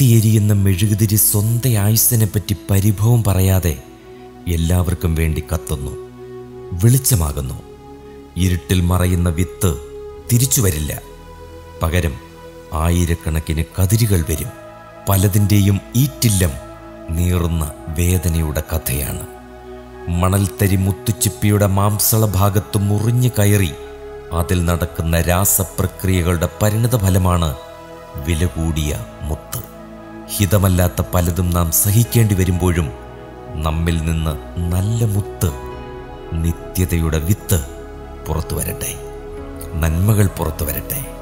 കത്തിയെരിയുന്ന മെഴുകുതിരി സ്വന്തം ആയുസ്സിനെപ്പറ്റി പരിഭവം പറയാതെ എല്ലാവർക്കും വേണ്ടി കത്തുന്നു വെളിച്ചമാകുന്നു ഇരുട്ടിൽ മറയുന്ന വിത്ത് തിരിച്ചു വരില്ല പകരം ആയിരക്കണക്കിന് കതിരുകൾ വരും പലതിൻ്റെയും ഈറ്റില്ലം നീറുന്ന വേദനയുടെ കഥയാണ് മണൽത്തരി മുത്തുച്ചിപ്പിയുടെ മാംസള ഭാഗത്ത് മുറിഞ്ഞു കയറി അതിൽ നടക്കുന്ന രാസപ്രക്രിയകളുടെ പരിണത ഫലമാണ് വില കൂടിയ മുത്ത് ഹിതമല്ലാത്ത പലതും നാം സഹിക്കേണ്ടി വരുമ്പോഴും നമ്മിൽ നിന്ന് നല്ല മുത്ത് നിത്യതയുടെ വിത്ത് പുറത്തു വരട്ടെ നന്മകൾ പുറത്തു വരട്ടെ